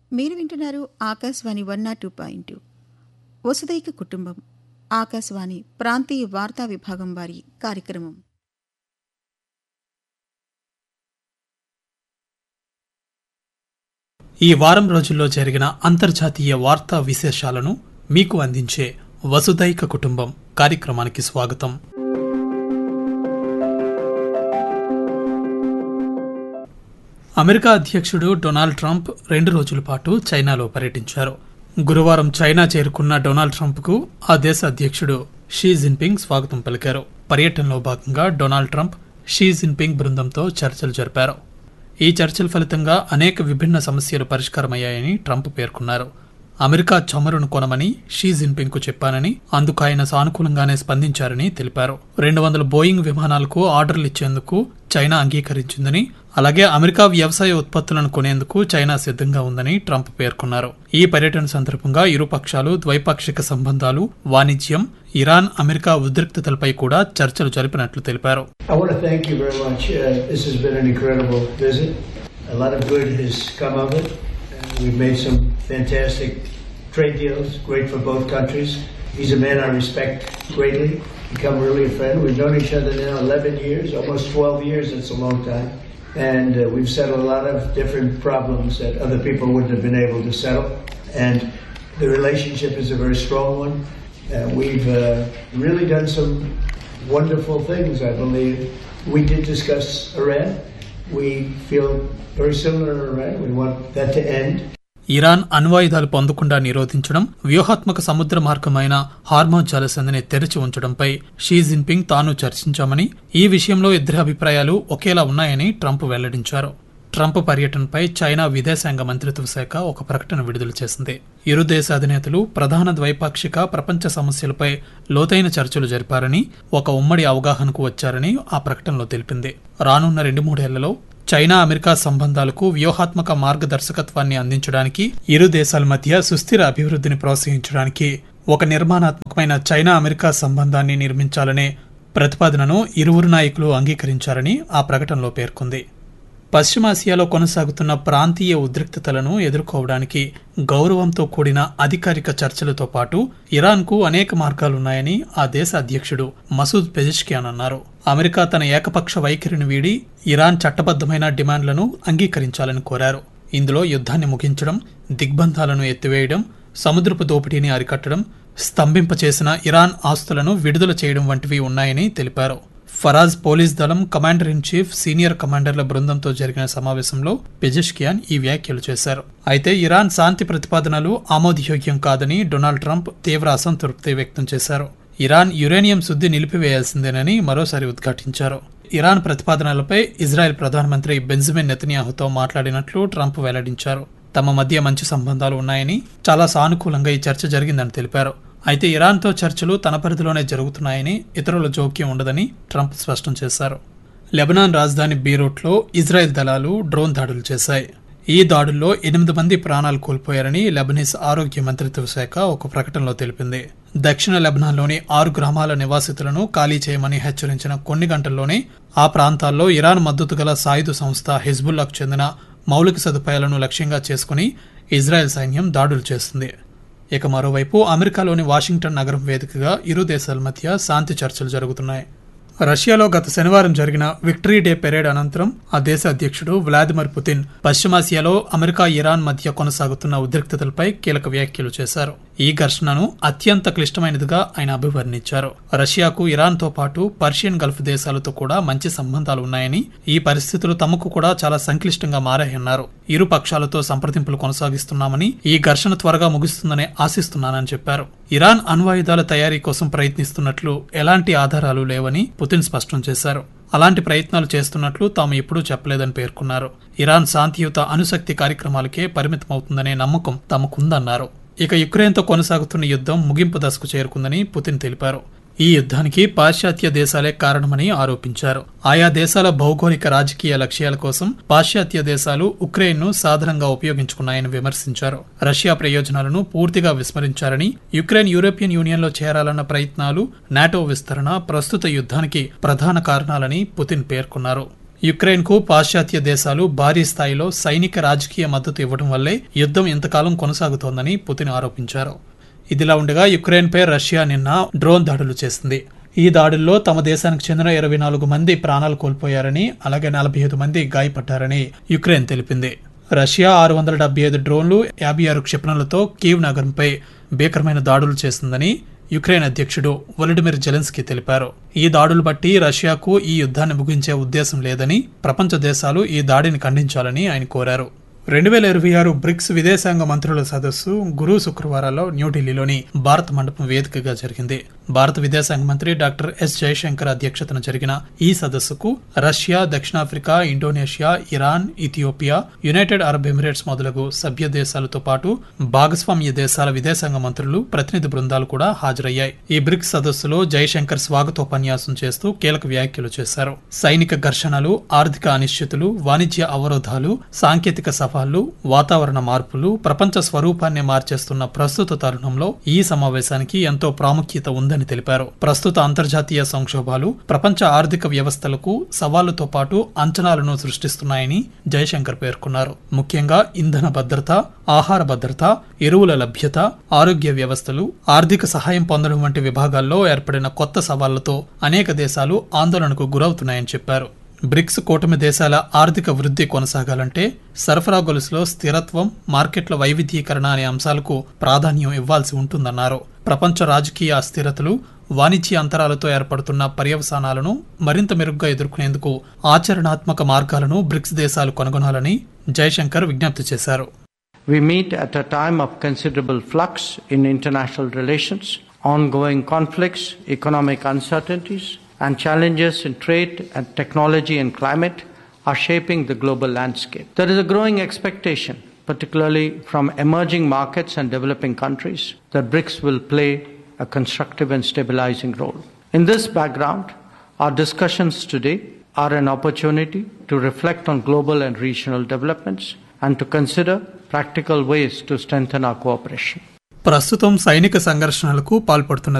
మీరు వింటున్నారు Akashvani one nought two point వసుదైక కుటుంబం ఆకాశవాణి ప్రాంతీయ వార్తా విభాగం వారి కార్యక్రమం ఈ వారం రోజుల్లో జరిగిన అంతర్జాతీయ వార్తా విశేషాలను మీకు అందించే వసుదైక కుటుంబం కార్యక్రమానికి స్వాగతం అమెరికా అధ్యక్షుడు డొనాల్డ్ ట్రంప్ రెండు రోజుల పాటు చైనాలో పర్యటించారు గురువారం చైనా చేరుకున్న డొనాల్డ్ ట్రంప్కు ఆ దేశ అధ్యక్షుడు షీ జిన్పింగ్ స్వాగతం పలికారు పర్యటనలో భాగంగా డొనాల్డ్ ట్రంప్ షీ జిన్పింగ్ బృందంతో చర్చలు జరిపారు ఈ చర్చల ఫలితంగా అనేక విభిన్న సమస్యలు పరిష్కారమయ్యాయని ట్రంప్ పేర్కొన్నారు అమెరికా చమురును కొనమని షీ జిన్పింగ్ కు చెప్పానని అందుకు ఆయన సానుకూలంగానే స్పందించారని తెలిపారు రెండు వందల బోయింగ్ విమానాలకు ఆర్డర్లు ఇచ్చేందుకు చైనా అంగీకరించిందని అలాగే అమెరికా వ్యవసాయ ఉత్పత్తులను కొనేందుకు చైనా సిద్ధంగా ఉందని ట్రంప్ పేర్కొన్నారు ఈ పర్యటన సందర్భంగా ఇరు పక్షాలు ద్వైపాక్షిక సంబంధాలు వాణిజ్యం ఇరాన్ అమెరికా ఉద్రిక్తతలపై కూడా చర్చలు జరిపినట్లు తెలిపారు I want to thank you very much. Uh, this has been an incredible visit. A lot of good has come of it. Uh, we've made some fantastic trade deals, great for both countries. He's a man I respect greatly, become really a friend. We've known each other now 11 years, almost 12 years. It's a long time. And uh, we've settled a lot of different problems that other people wouldn't have been able to settle. And the relationship is a very strong one. Uh, we've uh, really done some wonderful things, I believe. We did discuss Iran. We feel very similar to Iran. We want that to end. Iran అణ్వాయుధాలు పొందకుండా నిరోధించడం వ్యూహాత్మక సముద్ర మార్గమైన hormone జలసంధిని తెరిచి ఉంచడంపై Xi Jinping తాను చర్చించామని ఈ విషయంలో ఇద్దరి అభిప్రాయాలు ఒకేలా ఉన్నాయని ట్రంప్ వెల్లడించారు ట్రంప్ పర్యటనపై చైనా విదేశాంగ మంత్రిత్వ శాఖ ఒక ప్రకటన విడుదల చేసింది ఇరు దేశ అధినేతలు ప్రధాన ద్వైపాక్షిక ప్రపంచ సమస్యలపై లోతైన చర్చలు జరిపారని ఒక ఉమ్మడి అవగాహనకు వచ్చారని ఆ ప్రకటనలో తెలిపింది రానున్న రెండు మూడేళ్లలో చైనా అమెరికా సంబంధాలకు వ్యూహాత్మక మార్గదర్శకత్వాన్ని అందించడానికి ఇరు దేశాల మధ్య సుస్థిర అభివృద్ధిని ప్రోత్సహించడానికి ఒక నిర్మాణాత్మకమైన చైనా అమెరికా సంబంధాన్ని నిర్మించాలనే ప్రతిపాదనను ఇరువురు నాయకులు అంగీకరించారని ఆ ప్రకటనలో పేర్కొంది పశ్చిమాసియాలో కొనసాగుతున్న ప్రాంతీయ ఉద్రిక్తతలను ఎదుర్కోవడానికి గౌరవంతో కూడిన అధికారిక చర్చలతో పాటు ఇరాన్కు అనేక మార్గాలున్నాయని ఆ దేశ అధ్యక్షుడు మసూద్ పెజిష్కియాన్ అన్నారు అమెరికా తన ఏకపక్ష వైఖరిని వీడి ఇరాన్ చట్టబద్దమైన డిమాండ్లను అంగీకరించాలని కోరారు ఇందులో యుద్ధాన్ని ముగించడం దిగ్బంధాలను ఎత్తివేయడం సముద్రపు దోపిడీని అరికట్టడం స్తంభింపచేసిన ఇరాన్ ఆస్తులను విడుదల చేయడం వంటివి ఉన్నాయని తెలిపారు ఫరాజ్ పోలీస్ దళం కమాండర్ ఇన్ చీఫ్ సీనియర్ కమాండర్ల బృందంతో జరిగిన సమావేశంలో పెజెష్కియాన్ ఈ వ్యాఖ్యలు చేశారు అయితే ఇరాన్ శాంతి ప్రతిపాదనలు ఆమోదయోగ్యం కాదని డొనాల్డ్ ట్రంప్ తీవ్ర అసంతృప్తి వ్యక్తం చేశారు ఇరాన్ యురేనియం శుద్ధి నిలిపివేయాల్సిందేనని మరోసారి ఉద్ఘాటించారు ఇరాన్ ప్రతిపాదనలపై ఇజ్రాయెల్ ప్రధానమంత్రి బెంజమిన్ నెతన్యాహుతో మాట్లాడినట్లు ట్రంప్ వెల్లడించారు తమ మధ్య మంచి సంబంధాలు ఉన్నాయని చాలా సానుకూలంగా ఈ చర్చ జరిగిందని తెలిపారు అయితే ఇరాన్తో చర్చలు తన పరిధిలోనే జరుగుతున్నాయని ఇతరుల జోక్యం ఉండదని ట్రంప్ స్పష్టం చేశారు లెబనాన్ రాజధాని బీరూట్లో ఇజ్రాయెల్ దళాలు డ్రోన్ దాడులు చేశాయి ఈ దాడుల్లో ఎనిమిది మంది ప్రాణాలు కోల్పోయారని లెబనీస్ ఆరోగ్య మంత్రిత్వ శాఖ ఒక ప్రకటనలో తెలిపింది దక్షిణ లెబనాన్లోని ఆరు గ్రామాల నివాసితులను ఖాళీ చేయమని హెచ్చరించిన కొన్ని గంటల్లోనే ఆ ప్రాంతాల్లో ఇరాన్ మద్దతు గల సాయుధ సంస్థ హిజ్బుల్లాకు చెందిన మౌలిక సదుపాయాలను లక్ష్యంగా చేసుకుని ఇజ్రాయెల్ సైన్యం దాడులు చేస్తుంది ఇక మరోవైపు అమెరికాలోని వాషింగ్టన్ నగరం వేదికగా ఇరు దేశాల మధ్య శాంతి చర్చలు జరుగుతున్నాయి రష్యాలో గత శనివారం జరిగిన విక్టరీ డే పెరేడ్ అనంతరం ఆ దేశ అధ్యక్షుడు వ్లాదిమిర్ పుతిన్ పశ్చిమాసియాలో అమెరికా ఇరాన్ మధ్య కొనసాగుతున్న ఉద్రిక్తతలపై కీలక వ్యాఖ్యలు చేశారు ఈ ఘర్షణను అత్యంత క్లిష్టమైనదిగా ఆయన అభివర్ణించారు రష్యాకు ఇరాన్తో పాటు పర్షియన్ గల్ఫ్ దేశాలతో కూడా మంచి సంబంధాలు ఉన్నాయని ఈ పరిస్థితులు తమకు కూడా చాలా సంక్లిష్టంగా మారాయన్నారు ఇరు పక్షాలతో సంప్రదింపులు కొనసాగిస్తున్నామని ఈ ఘర్షణ త్వరగా ముగుస్తుందని ఆశిస్తున్నానని చెప్పారు ఇరాన్ అణ్వాయుధాల తయారీ కోసం ప్రయత్నిస్తున్నట్లు ఎలాంటి ఆధారాలు లేవని పుతిన్ స్పష్టం చేశారు అలాంటి ప్రయత్నాలు చేస్తున్నట్లు తాము ఎప్పుడూ చెప్పలేదని పేర్కొన్నారు ఇరాన్ శాంతియుత అణుశక్తి కార్యక్రమాలకే పరిమితమవుతుందనే నమ్మకం తమకుందన్నారు ఇక యుక్రెయిన్తో కొనసాగుతున్న యుద్ధం ముగింపు దశకు చేరుకుందని పుతిన్ తెలిపారు ఈ యుద్ధానికి పాశ్చాత్య దేశాలే కారణమని ఆరోపించారు ఆయా దేశాల భౌగోళిక రాజకీయ లక్ష్యాల కోసం పాశ్చాత్య దేశాలు ఉక్రెయిన్ను సాధనంగా ఉపయోగించుకున్నాయని విమర్శించారు రష్యా ప్రయోజనాలను పూర్తిగా విస్మరించారని యుక్రెయిన్ యూరోపియన్ యూనియన్లో చేరాలన్న ప్రయత్నాలు నాటో విస్తరణ ప్రస్తుత యుద్ధానికి ప్రధాన కారణాలని పుతిన్ పేర్కొన్నారు యుక్రెయిన్ కు పాశ్చాత్య దేశాలు భారీ స్థాయిలో సైనిక రాజకీయ మద్దతు ఇవ్వడం వల్లే యుద్ధం ఇంతకాలం కొనసాగుతోందని పుతిన్ ఆరోపించారు ఇదిలా ఉండగా యుక్రెయిన్పై రష్యా నిన్న డ్రోన్ దాడులు చేసింది ఈ దాడుల్లో తమ దేశానికి చెందిన ఇరవై నాలుగు మంది ప్రాణాలు కోల్పోయారని అలాగే నలభై ఐదు మంది గాయపడ్డారని యుక్రెయిన్ తెలిపింది రష్యా ఆరు వందల డెబ్బై ఐదు డ్రోన్లు యాభై ఆరు క్షిపణులతో కీవ్ నగరంపై భీకరమైన దాడులు చేసిందని యుక్రెయిన్ అధ్యక్షుడు వొలడిమిర్ జెలెన్స్కీ తెలిపారు ఈ దాడులు బట్టి రష్యాకు ఈ యుద్ధాన్ని ముగించే ఉద్దేశం లేదని ప్రపంచ దేశాలు ఈ దాడిని ఖండించాలని ఆయన కోరారు రెండు వేల ఇరవై ఆరు బ్రిక్స్ విదేశాంగ మంత్రుల సదస్సు గురు శుక్రవారాల్లో న్యూఢిల్లీలోని భారత మండపం వేదికగా జరిగింది భారత విదేశాంగ మంత్రి డాక్టర్ ఎస్ జయశంకర్ అధ్యక్షతన జరిగిన ఈ సదస్సుకు రష్యా దక్షిణాఫ్రికా Indonesia Iran Ethiopia United Arab Emirates మొదలగు సభ్య దేశాలతో పాటు భాగస్వామ్య దేశాల విదేశాంగ మంత్రులు ప్రతినిధి బృందాలు కూడా హాజరయ్యాయి ఈ బ్రిక్స్ సదస్సులో జయశంకర్ స్వాగతోపన్యాసం చేస్తూ కీలక వ్యాఖ్యలు చేశారు సైనిక ఘర్షణలు ఆర్థిక అనిశ్చితులు వాణిజ్య అవరోధాలు సాంకేతిక సవాళ్లు వాతావరణ మార్పులు ప్రపంచ స్వరూపాన్ని మార్చేస్తున్న ప్రస్తుత తరుణంలో ఈ సమావేశానికి ఎంతో ప్రాముఖ్యత ఉందని తెలిపారు ప్రస్తుత అంతర్జాతీయ సంక్షోభాలు ప్రపంచ ఆర్థిక వ్యవస్థలకు సవాళ్లతో పాటు అంచనాలను సృష్టిస్తున్నాయని జయశంకర్ పేర్కొన్నారు ముఖ్యంగా ఇంధన భద్రత ఆహార భద్రత ఎరువుల లభ్యత ఆరోగ్య వ్యవస్థలు ఆర్థిక సహాయం పొందడం వంటి విభాగాల్లో ఏర్పడిన కొత్త సవాళ్లతో అనేక దేశాలు ఆందోళనకు గురవుతున్నాయని చెప్పారు బ్రిక్స్ కూటమి దేశాల ఆర్థిక వృద్ధి కొనసాగాలంటే సరఫరా గొలుసులో స్థిరత్వం మార్కెట్ల వైవిధ్యీకరణ అనే అంశాలకు ప్రాధాన్యం ఇవ్వాల్సి ఉంటుందన్నారు ప్రపంచ రాజకీయ అస్థిరతలు వాణిజ్య అంతరాలతో ఏర్పడుతున్న పర్యవసానాలను మరింత మెరుగ్గా ఎదుర్కొనేందుకు ఆచరణాత్మక మార్గాలను బ్రిక్స్ దేశాలు కనుగొనాలని జయశంకర్ విజ్ఞప్తి చేశారు We meet at a time of considerable flux in international relations, ongoing conflicts, economic uncertainties, and challenges in trade and technology and climate are shaping the global landscape. There is a growing expectation, particularly from emerging markets and developing countries, that BRICS will play a constructive and stabilizing role. In this background, our discussions today are an opportunity to reflect on global and regional developments and to consider practical ways to strengthen our cooperation. ప్రస్తుతం సైనిక సంఘర్షణలకు పాల్పడుతున్న